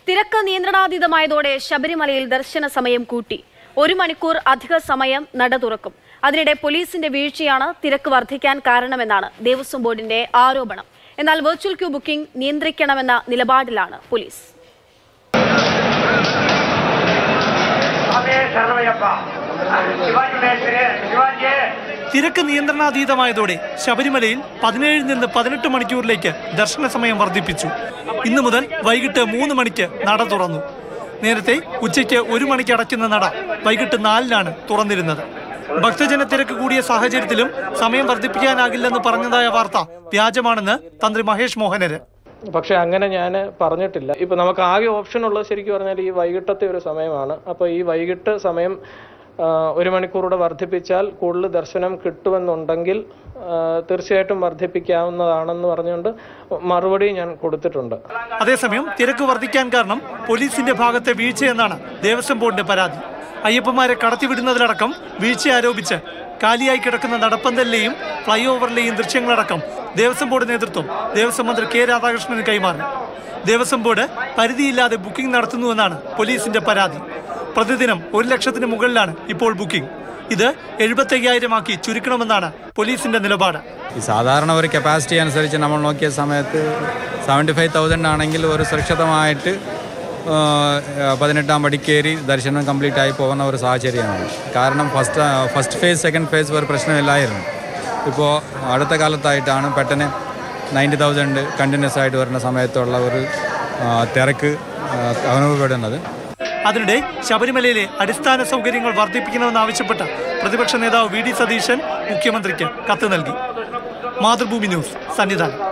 തിരക്ക് നിയന്ത്രണാതീതമായതോടെ ശബരിമലയിൽ ദർശന സമയം കൂട്ടി ഒരു മണിക്കൂർ അധിക സമയം നട തുറക്കും അതിനിടെ പോലീസിന്റെ വീഴ്ചയാണ് തിരക്ക് വർദ്ധിക്കാൻ കാരണമെന്നാണ് ദേവസ്വം ബോർഡിന്റെ ആരോപണം എന്നാൽ വെർച്വൽ ക്യൂ ബുക്കിംഗ് നിയന്ത്രിക്കണമെന്ന നിലപാടിലാണ് പോലീസ് ಸ್ವಾಮಿ ಶರಣಯ್ಯಪ್ಪ ಶಿವಾಜಿ ಮೇಸ್ತ್ರಿ ಶಿವಾಜಿ തിരക്ക് നിയന്ത്രണാതീതമായതോടെ ശബരിമലയിൽ പതിനേഴിൽ നിന്ന് പതിനെട്ട് മണിക്കൂറിലേക്ക് ദർശന സമയം വർദ്ധിപ്പിച്ചു ഇന്നു മുതൽ വൈകിട്ട് മൂന്ന് മണിക്ക് നട തുറന്നു നേരത്തെ ഉച്ചയ്ക്ക് ഒരു മണിക്ക് അടയ്ക്കുന്ന നട വൈകിട്ട് നാലിനാണ് തുറന്നിരുന്നത് ഭക്തജന തിരക്ക് കൂടിയ സാഹചര്യത്തിലും സമയം വർദ്ധിപ്പിക്കാനാകില്ലെന്ന് പറഞ്ഞതായ വാർത്ത വ്യാജമാണെന്ന് തന്ത്രി മഹേഷ് മോഹനര് പക്ഷെ അങ്ങനെ ഞാൻ പറഞ്ഞിട്ടില്ല ഇപ്പൊ നമുക്ക് ആകെ ഓപ്ഷൻ ഉള്ളത് ശരിക്കും പറഞ്ഞാൽ ഈ വൈകിട്ടത്തെ ഒരു സമയമാണ് അപ്പോൾ ഈ വൈകിട്ട് സമയം ആ, ഒരു മണിക്കൂറൂടെ വർദ്ധിപ്പിച്ചാൽ കൂടുതൽ ദർശനം കിട്ടുമെന്നുണ്ടെങ്കിൽ ആ, തീർച്ചയായിട്ടും വർദ്ധിപ്പിക്കാവുന്നതാണെന്ന് പറഞ്ഞുകൊണ്ട് മറുപടി ഞാൻ കൊടുത്തിട്ടുണ്ട് അതേസമയം തിരക്ക് വർദ്ധിക്കാൻ കാരണം പോലീസിന്റെ ഭാഗത്തെ വീഴ്ചയെന്നാണ് ദേവസ്വം ബോർഡിന്റെ പരാതി അയ്യപ്പന്മാരെ കടത്തിവിടുന്നതിലടക്കം വീഴ്ച ആരോപിച്ച് കാലിയായി കിടക്കുന്ന നടപ്പന്തലിലെയും ഫ്ലൈ ഓവറിലെയും ദൃശ്യങ്ങളടക്കം ദേവസ്വം ബോർഡ് നേതൃത്വം ദേവസ്വം മന്ത്രി കെ രാധാകൃഷ്ണന് കൈമാറി ദേവസ്വം ബോർഡ് പരിധിയില്ലാതെ ബുക്കിംഗ് നടത്തുന്നുവെന്നാണ് പോലീസിന്റെ പരാതി പ്രതിദിനം ഒരു ലക്ഷത്തിന് മുകളിലാണ് ഇപ്പോൾ ബുക്കിംഗ് ഇത് എഴുപത്തയ്യായിരം ആക്കി ചുരുക്കണമെന്നാണ് പോലീസിന്റെ നിലപാട് ഈ സാധാരണ ഒരു കപ്പാസിറ്റി അനുസരിച്ച് നമ്മൾ നോക്കിയ സമയത്ത് സെവൻറ്റി ഫൈവ് തൗസൻഡ് ആണെങ്കിൽ ഒരു സുരക്ഷിതമായിട്ട് ആ, പതിനെട്ടാം പടി കയറി ദർശനം കംപ്ലീറ്റ് ആയി പോകുന്ന ഒരു സാഹചര്യമാണ് കാരണം first first phase second phase ഒരു പ്രശ്നമില്ലായിരുന്നു ഇപ്പോൾ അടുത്ത കാലത്തായിട്ടാണ് പെട്ടെന്ന് നയൻറ്റി തൗസൻഡ് കണ്ടിന്യൂസ് ആയിട്ട് വരുന്ന സമയത്തുള്ള ഒരു ആ, തിരക്ക് ആ, അനുഭവപ്പെടുന്നത് അതിനിടെ ശബരിമലയിലെ അടിസ്ഥാന സൗകര്യങ്ങൾ വർദ്ധിപ്പിക്കണമെന്നാവശ്യപ്പെട്ട് പ്രതിപക്ഷ നേതാവ് വി ഡി സതീശൻ മുഖ്യമന്ത്രിക്ക് കത്ത് നൽകി മാതൃഭൂമി ന്യൂസ് സന്നിധാനം